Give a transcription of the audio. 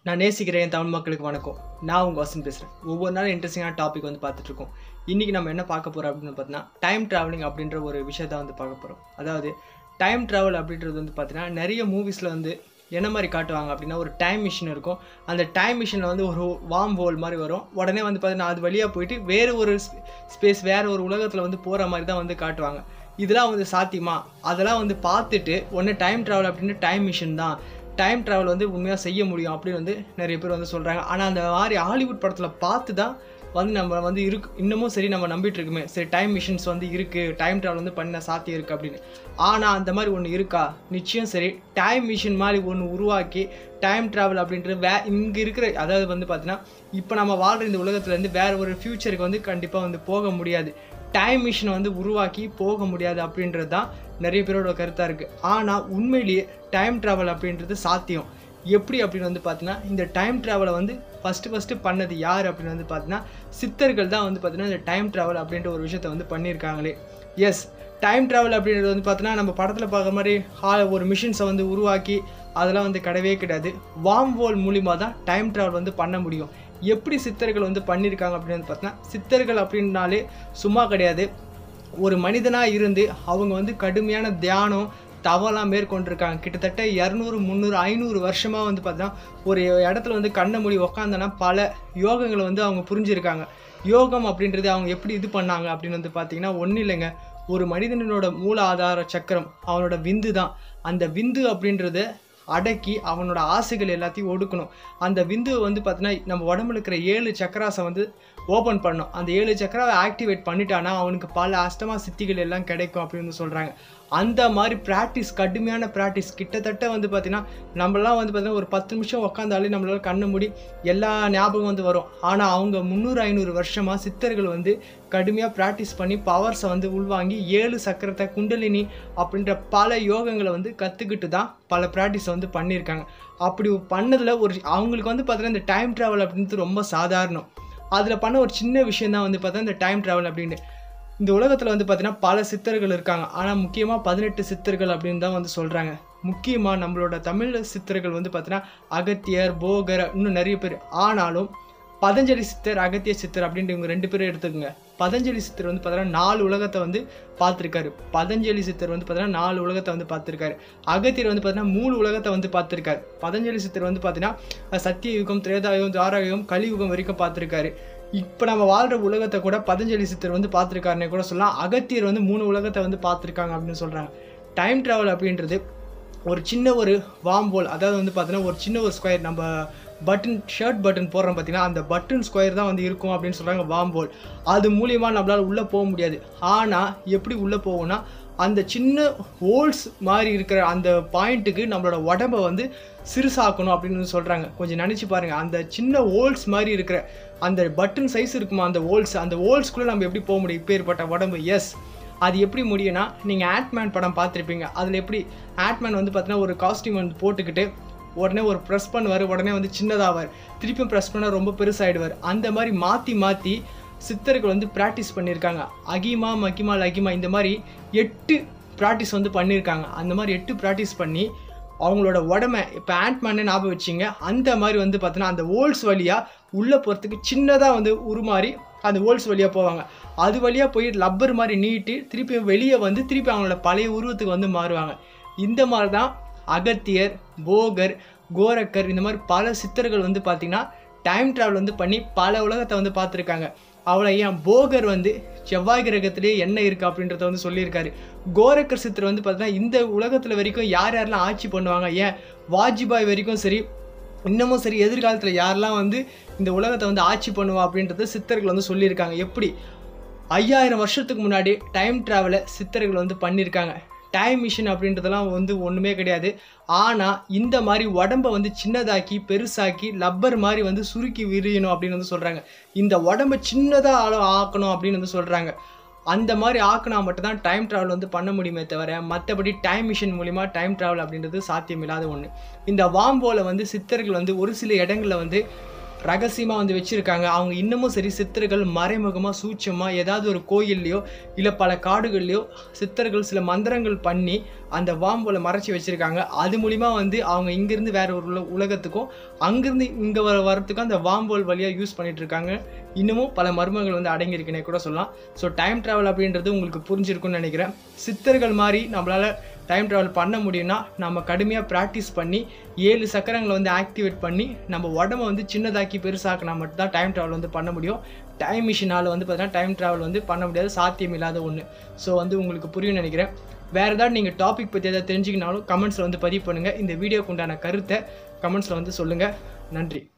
நான் நேசிக்கிறேன் என் தமிழ் மக்களுக்கு வணக்கம் நான் உங்கள் வசன் பேசுகிறேன் ஒவ்வொரு நாளும் இன்ட்ரெஸ்டிங்கான டாபிக் வந்து பார்த்துட்ருக்கோம் இன்றைக்கி நம்ம என்ன பார்க்க போகிறோம் அப்படின்னு பார்த்தீங்கன்னா டைம் ட்ராவலிங் அப்படின்ற ஒரு விஷயத்த வந்து பார்க்க போகிறோம் அதாவது டைம் ட்ராவல் அப்படின்றது வந்து பார்த்தீங்கன்னா நிறைய மூவிஸில் வந்து என்ன மாதிரி காட்டுவாங்க அப்படின்னா ஒரு டைம் மிஷின் இருக்கும் அந்த டைம் மிஷினில் வந்து ஒரு வார்ம் ஹோல் மாதிரி வரும் உடனே வந்து பார்த்தீங்கன்னா அது வழியாக போயிட்டு வேறு ஒரு ஸ்பேஸ் வேறு ஒரு உலகத்தில் வந்து போகிற மாதிரி தான் வந்து காட்டுவாங்க இதெல்லாம் வந்து சாத்தியமா அதெல்லாம் வந்து பார்த்துட்டு ஒன்று டைம் ட்ராவல் அப்படின்னு டைம் மிஷின் தான் டைம் ட்ராவல் வந்து உண்மையாக செய்ய முடியும் அப்படின்னு வந்து நிறைய பேர் வந்து சொல்கிறாங்க ஆனால் அந்த மாதிரி ஹாலிவுட் படத்தில் பார்த்து தான் வந்து நம்ம வந்து இருக்கு இன்னமும் சரி நம்ம நம்பிட்டு இருக்குமே சரி டைம் மிஷின்ஸ் வந்து இருக்குது டைம் ட்ராவல் வந்து பண்ண சாத்தியம் இருக்குது அப்படின்னு ஆனால் அந்த மாதிரி ஒன்று இருக்கா நிச்சயம் சரி டைம் மிஷின் மாதிரி ஒன்று உருவாக்கி டைம் ட்ராவல் அப்படின்றது வே இங்கே இருக்கிற அதாவது வந்து பார்த்தீங்கன்னா இப்போ நம்ம வாழ்கிற இந்த உலகத்துலேருந்து வேற ஒரு ஃப்யூச்சருக்கு வந்து கண்டிப்பாக வந்து போக முடியாது டைம் மிஷினை வந்து உருவாக்கி போக முடியாது அப்படின்றது தான் நிறைய பேரோட கருத்தாக இருக்குது ஆனால் உண்மையிலேயே டைம் ட்ராவல் அப்படின்றது சாத்தியம் எப்படி அப்படின்னு வந்து பார்த்தீங்கன்னா இந்த டைம் ட்ராவலை வந்து ஃபஸ்ட்டு ஃபஸ்ட்டு பண்ணது யார் அப்படின்னு வந்து பார்த்தீங்கன்னா சித்தர்கள் தான் வந்து பார்த்தீங்கன்னா இந்த டைம் ட்ராவல் அப்படின்ற ஒரு விஷயத்த வந்து பண்ணியிருக்காங்களே எஸ் டைம் ட்ராவல் அப்படின்றது வந்து பார்த்தீங்கன்னா நம்ம படத்தில் பார்க்குற மாதிரி ஹா ஒரு மிஷின்ஸை வந்து உருவாக்கி அதெல்லாம் வந்து கிடையவே கிடையாது வார்ம் வோல் மூலிமா தான் டைம் ட்ராவல் வந்து பண்ண முடியும் எப்படி சித்தர்கள் வந்து பண்ணியிருக்காங்க அப்படின்னு வந்து பார்த்தீங்கன்னா சித்தர்கள் அப்படின்னாலே சும்மா கிடையாது ஒரு மனிதனாக இருந்து அவங்க வந்து கடுமையான தியானம் தவலாம் மேற்கொண்டிருக்காங்க கிட்டத்தட்ட இரநூறு முந்நூறு ஐநூறு வருஷமாக வந்து பார்த்தீங்கன்னா ஒரு இடத்துல வந்து கண்ணை மூடி உக்காந்தோன்னா பல யோகங்களை வந்து அவங்க புரிஞ்சிருக்காங்க யோகம் அப்படின்றது அவங்க எப்படி இது பண்ணாங்க அப்படின்னு வந்து பார்த்தீங்கன்னா ஒன்றும் இல்லைங்க ஒரு மனிதனோட மூல ஆதார சக்கரம் அவனோட விந்து தான் அந்த விந்து அப்படின்றத அடக்கி அவனோட ஆசைகள் எல்லாத்தையும் ஒடுக்கணும் அந்த விந்து வந்து பார்த்தீங்கன்னா நம்ம உடம்புல இருக்கிற ஏழு சக்கராசை வந்து ஓப்பன் பண்ணணும் அந்த ஏழு சக்கராவை ஆக்டிவேட் பண்ணிட்டானா அவனுக்கு பல அஷ்டமா சித்திகள் எல்லாம் கிடைக்கும் அப்படின்னு சொல்கிறாங்க அந்த மாதிரி ப்ராக்டிஸ் கடுமையான ப்ராக்டிஸ் கிட்டத்தட்ட வந்து பார்த்தீங்கன்னா நம்மளாம் வந்து பார்த்தீங்கன்னா ஒரு பத்து நிமிஷம் உட்காந்தாலே நம்மளால கண்ணு மூடி எல்லா ஞாபகம் வந்து வரும் ஆனால் அவங்க முந்நூறு ஐநூறு வருஷமாக சித்தர்கள் வந்து கடுமையாக ப்ராக்டிஸ் பண்ணி பவர்ஸை வந்து உள்வாங்கி ஏழு சக்கரத்தை குண்டலினி அப்படின்ற பல யோகங்களை வந்து கற்றுக்கிட்டு தான் பல ப்ராக்டிஸை வந்து பண்ணியிருக்காங்க அப்படி பண்ணதில் ஒரு அவங்களுக்கு வந்து பார்த்தீங்கன்னா இந்த டைம் ட்ராவல் அப்படின்றது ரொம்ப சாதாரணம் அதில் பண்ண ஒரு சின்ன விஷயம் தான் வந்து பார்த்தா இந்த டைம் ட்ராவல் அப்படின்னு இந்த உலகத்தில் வந்து பார்த்தீங்கன்னா பல சித்தர்கள் இருக்காங்க ஆனால் முக்கியமாக பதினெட்டு சித்தர்கள் அப்படின்னு தான் வந்து சொல்கிறாங்க முக்கியமாக நம்மளோட தமிழ் சித்தர்கள் வந்து பார்த்தீங்கன்னா அகத்தியர் போகர் இன்னும் நிறைய பேர் ஆனாலும் பதஞ்சலி சித்தர் அகத்திய சித்தர் அப்படின்ட்டு இவங்க ரெண்டு பேரும் எடுத்துக்கோங்க பதஞ்சலி சித்தர் வந்து பார்த்தீங்கன்னா நாலு உலகத்தை வந்து பார்த்துருக்காரு பதஞ்சலி சித்தர் வந்து பார்த்தீங்கன்னா நாலு உலகத்தை வந்து பார்த்துருக்காரு அகத்தியர் வந்து பார்த்தீங்கன்னா மூணு உலகத்தை வந்து பார்த்துருக்காரு பதஞ்சலி சித்தர் வந்து பார்த்தீங்கன்னா சத்திய யுகம் திரேதாயுகம் தாராயுகம் கலியுகம் வரைக்கும் பார்த்துருக்காரு இப்போ நம்ம வாழ்கிற உலகத்தை கூட பதஞ்சலி சித்தர் வந்து பார்த்துருக்காருனே கூட சொல்லலாம் அகத்தியர் வந்து மூணு உலகத்தை வந்து பார்த்துருக்காங்க அப்படின்னு சொல்கிறாங்க டைம் ட்ராவல் அப்படின்றது ஒரு சின்ன ஒரு வாம்போல் அதாவது வந்து பார்த்தீங்கன்னா ஒரு சின்ன ஒரு ஸ்கொயர் நம்ம பட்டன் ஷர்ட் பட்டன் போடுறோம் பார்த்தீங்கன்னா அந்த பட்டன் ஸ்கொயர் தான் வந்து இருக்கும் அப்படின்னு சொல்கிறாங்க வாம்போல் அது மூலியமாக நம்மளால் உள்ளே போக முடியாது ஆனால் எப்படி உள்ளே போகும்னா அந்த சின்ன ஹோல்ஸ் மாதிரி இருக்கிற அந்த பாயிண்ட்டுக்கு நம்மளோட உடம்ப வந்து சிறுசாக்கணும் அப்படின்னு சொல்கிறாங்க கொஞ்சம் நினச்சி பாருங்கள் அந்த சின்ன ஹோல்ஸ் மாதிரி இருக்கிற அந்த பட்டன் சைஸ் இருக்குமா அந்த ஹோல்ஸ் அந்த ஹோல்ஸ்குள்ளே நம்ம எப்படி போக முடியும் இப்போ ஏற்பட்ட உடம்பு எஸ் அது எப்படி முடியும்னா நீங்கள் ஆட்மேன் படம் பார்த்துருப்பீங்க அதில் எப்படி ஆட்மேன் வந்து பார்த்தீங்கன்னா ஒரு காஸ்டியூம் வந்து போட்டுக்கிட்டு உடனே ஒரு ப்ரெஸ் பண்ணுவார் உடனே வந்து சின்னதாவார் திருப்பியும் ப்ரெஸ் பண்ணால் ரொம்ப பெருசாகிடுவார் அந்த மாதிரி மாற்றி மாற்றி சித்தர்கள் வந்து ப்ராக்டிஸ் பண்ணியிருக்காங்க அகிமா மகிமா லகிமா இந்த மாதிரி எட்டு ப்ராக்டிஸ் வந்து பண்ணியிருக்காங்க அந்த மாதிரி எட்டு ப்ராக்டிஸ் பண்ணி அவங்களோட உடமை இப்போ ஆண்ட்மேனே ஞாபகம் வச்சிங்க அந்த மாதிரி வந்து பார்த்தீங்கன்னா அந்த ஓல்ஸ் வழியாக உள்ளே போகிறதுக்கு சின்னதாக வந்து உருமாறி அந்த ஓல்ஸ் வழியாக போவாங்க அது வழியாக போய் லப்பர் மாதிரி நீட்டி திருப்பி வெளியே வந்து திருப்பி அவங்களோட பழைய உருவத்துக்கு வந்து மாறுவாங்க இந்த மாதிரி தான் அகத்தியர் போகர் கோரக்கர் இந்த மாதிரி பல சித்தர்கள் வந்து பார்த்திங்கன்னா டைம் ட்ராவல் வந்து பண்ணி பல உலகத்தை வந்து பார்த்துருக்காங்க அவளை ஏன் போகர் வந்து செவ்வாய் கிரகத்திலே என்ன இருக்குது அப்படின்றத வந்து சொல்லியிருக்காரு கோரக்கர் சித்தர் வந்து பார்த்தீங்கன்னா இந்த உலகத்தில் வரைக்கும் யார் யாரெல்லாம் ஆட்சி பண்ணுவாங்க ஏன் வாஜ்பாய் வரைக்கும் சரி இன்னமும் சரி எதிர்காலத்தில் யாரெல்லாம் வந்து இந்த உலகத்தை வந்து ஆட்சி பண்ணுவா அப்படின்றத சித்தர்கள் வந்து சொல்லியிருக்காங்க எப்படி ஐயாயிரம் வருஷத்துக்கு முன்னாடி டைம் ட்ராவலை சித்தர்கள் வந்து பண்ணியிருக்காங்க டைம் மிஷின் அப்படின்றதெல்லாம் வந்து ஒன்றுமே கிடையாது ஆனால் இந்த மாதிரி உடம்பை வந்து சின்னதாக்கி பெருசாக்கி லப்பர் மாதிரி வந்து சுருக்கி விரியணும் அப்படின்னு வந்து சொல்கிறாங்க இந்த உடம்பை சின்னதாக அளவு ஆக்கணும் அப்படின்னு வந்து சொல்கிறாங்க அந்த மாதிரி ஆக்கினா மட்டும்தான் டைம் ட்ராவல் வந்து பண்ண முடியுமே தவிர மற்றபடி டைம் மிஷின் மூலிமா டைம் ட்ராவல் அப்படின்றது சாத்தியமில்லாத ஒன்று இந்த வாம்போல வந்து சித்தர்கள் வந்து ஒரு சில இடங்களில் வந்து ரகசியமாக வந்து வச்சுருக்காங்க அவங்க இன்னமும் சரி சித்தர்கள் மறைமுகமாக சூட்சமாக ஏதாவது ஒரு கோயில்லையோ இல்லை பல காடுகள்லையோ சித்தர்கள் சில மந்திரங்கள் பண்ணி அந்த வாம்போலை மறைச்சி வச்சுருக்காங்க அது மூலிமா வந்து அவங்க இங்கேருந்து வேற ஒரு உல உலகத்துக்கும் அங்கேருந்து இங்கே வர வரத்துக்கும் அந்த வாம்போல் வழியாக யூஸ் பண்ணிட்டு இருக்காங்க இன்னமும் பல மர்மங்கள் வந்து அடங்கியிருக்குன்னே கூட சொல்லலாம் ஸோ டைம் ட்ராவல் அப்படின்றது உங்களுக்கு புரிஞ்சிருக்கும்னு நினைக்கிறேன் சித்தர்கள் மாதிரி நம்மளால் டைம் ட்ராவல் பண்ண முடியும்னா நம்ம கடுமையாக ப்ராக்டிஸ் பண்ணி ஏழு சக்கரங்களை வந்து ஆக்டிவேட் பண்ணி நம்ம உடம்ப வந்து சின்னதாக்கி பெருசாக்கினா மட்டும்தான் டைம் ட்ராவல் வந்து பண்ண முடியும் டைம் மிஷினால் வந்து பார்த்தீங்கன்னா டைம் ட்ராவல் வந்து பண்ண முடியாது சாத்தியம் இல்லாத ஒன்று ஸோ வந்து உங்களுக்கு புரியும்னு நினைக்கிறேன் வேறு ஏதாவது நீங்கள் டாபிக் பற்றி எதாவது தெரிஞ்சுக்கினாலும் கமெண்ட்ஸில் வந்து பதிவு பண்ணுங்கள் இந்த வீடியோக்கு உண்டான கருத்தை கமெண்ட்ஸில் வந்து சொல்லுங்கள் நன்றி